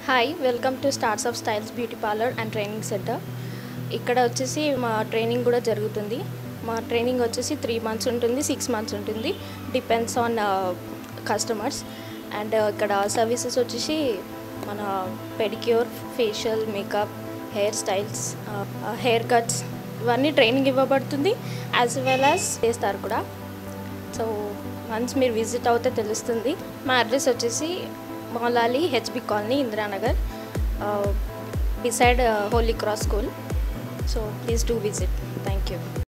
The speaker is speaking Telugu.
hi welcome to Starts of Styles beauty parlour and training centre ఇక్కడ వచ్చేసి మా ట్రైనింగ్ కూడా జరుగుతుంది మా ట్రైనింగ్ వచ్చేసి త్రీ మంత్స్ ఉంటుంది సిక్స్ మంత్స్ ఉంటుంది డిపెండ్స్ ఆన్ కస్టమర్స్ అండ్ ఇక్కడ సర్వీసెస్ వచ్చేసి మన pedicure facial makeup hair styles hair cuts ఇవన్నీ ట్రైనింగ్ ఇవ్వబడుతుంది యాజ్ వెల్ యాజ్ చేస్తారు కూడా సో వన్స్ మీరు విజిట్ అవుతే తెలుస్తుంది మా అడ్రస్ వచ్చేసి Moulali HB colony Indiranagar beside Holy Cross School so please do visit thank you